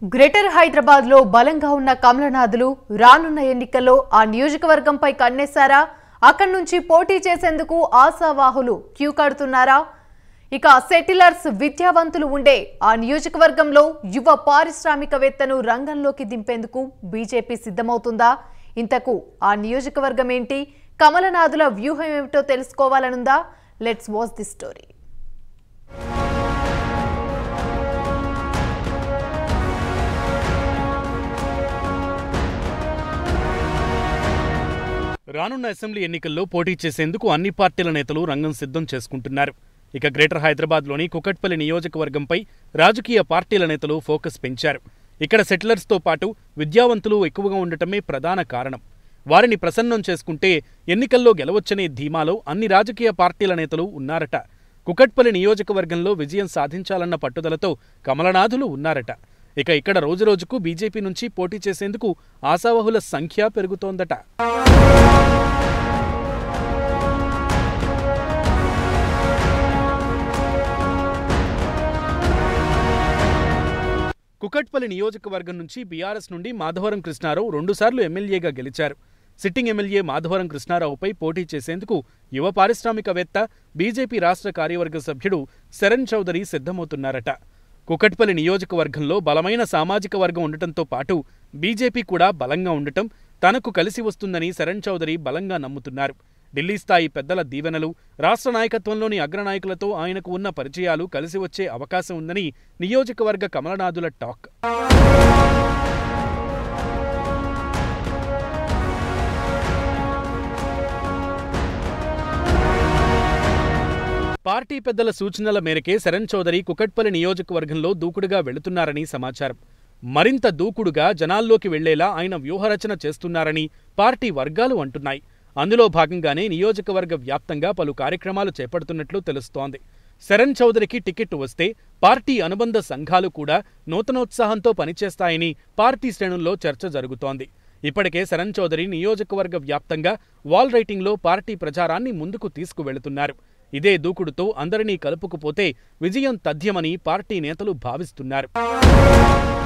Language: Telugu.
గ్రేటర్ హైదరాబాద్ లో బలంగా ఉన్న కమలనాథులు రానున్న ఎన్నికల్లో ఆ నియోజకవర్గంపై కన్నేశారా అక్కడి నుంచి పోటీ చేసేందుకు ఆశావాహులు క్యూ కడుతున్నారా ఇక సెటిలర్స్ విద్యావంతులు ఉండే ఆ నియోజకవర్గంలో యువ పారిశ్రామికవేత్తను రంగంలోకి దింపేందుకు బీజేపీ సిద్ధమవుతుందా ఇంతకు ఆ నియోజకవర్గం ఏంటి కమలనాథుల వ్యూహం ఏమిటో తెలుసుకోవాలనుందా లెట్స్ వాచ్ ది స్టోరీ రానున్న అసెంబ్లీ ఎన్నికల్లో పోటీ చేసేందుకు అన్ని పార్టీల నేతలు రంగం సిద్ధం చేసుకుంటున్నారు ఇక గ్రేటర్ హైదరాబాద్లోని కుకట్పల్లి నియోజకవర్గంపై రాజకీయ పార్టీల నేతలు ఫోకస్ పెంచారు ఇక్కడ సెటిలర్స్తో పాటు విద్యావంతులు ఎక్కువగా ఉండటమే ప్రధాన కారణం వారిని ప్రసన్నం చేసుకుంటే ఎన్నికల్లో గెలవచ్చనే ధీమాలో అన్ని రాజకీయ పార్టీల నేతలు ఉన్నారట కుకట్పల్లి నియోజకవర్గంలో విజయం సాధించాలన్న పట్టుదలతో కమలనాథులు ఉన్నారట ఇక ఇక్కడ రోజురోజుకు బీజేపీ నుంచి పోటీ చేసేందుకు ఆశావహుల సంఖ్య పెరుగుతోందట కుకట్పల్లి నియోజకవర్గం నుంచి బీఆర్ఎస్ నుండి మాధవరం కృష్ణారావు రెండుసార్లు ఎమ్మెల్యేగా గెలిచారు సిట్టింగ్ ఎమ్మెల్యే మాధవరం కృష్ణారావుపై పోటీ చేసేందుకు యువ పారిశ్రామికవేత్త బీజేపీ రాష్ట్ర కార్యవర్గ సభ్యుడు శరణ్ చౌదరి సిద్ధమవుతున్నారట కుకట్పల్లి నియోజకవర్గంలో బలమైన సామాజిక వర్గం ఉండటంతో పాటు బీజేపీ కూడా బలంగా ఉండటం తనకు కలిసి వస్తుందని శరణ్ చౌదరి బలంగా నమ్ముతున్నారు ఢిల్లీ స్థాయి పెద్దల దీవెనలు రాష్ట్ర నాయకత్వంలోని అగ్రనాయకులతో ఆయనకు ఉన్న పరిచయాలు కలిసి వచ్చే అవకాశం ఉందని నియోజకవర్గ కమలనాథుల టాక్ పార్టీ పెద్దల సూచనల మేరకే శరణ్ చౌదరి కుకట్పల్లి నియోజకవర్గంలో దూకుడుగా వెళుతున్నారని సమాచారం మరింత దూకుడుగా జనాల్లోకి వెళ్లేలా ఆయన వ్యూహరచన చేస్తున్నారని పార్టీ వర్గాలు అంటున్నాయి అందులో భాగంగానే నియోజకవర్గ వ్యాప్తంగా పలు కార్యక్రమాలు చేపడుతున్నట్లు తెలుస్తోంది శరణ్ చౌదరికి టికెట్ వస్తే పార్టీ అనుబంధ సంఘాలు కూడా నూతనోత్సాహంతో పనిచేస్తాయని పార్టీ శ్రేణుల్లో చర్చ జరుగుతోంది ఇప్పటికే శరణ్ చౌదరి నియోజకవర్గ వ్యాప్తంగా వాల్ రైటింగ్లో పార్టీ ప్రచారాన్ని ముందుకు తీసుకువెళుతున్నారు ఇదే దూకుడుతో అందరినీ కలుపుకుపోతే విజయం తథ్యమని పార్టీ నేతలు భావిస్తున్నారు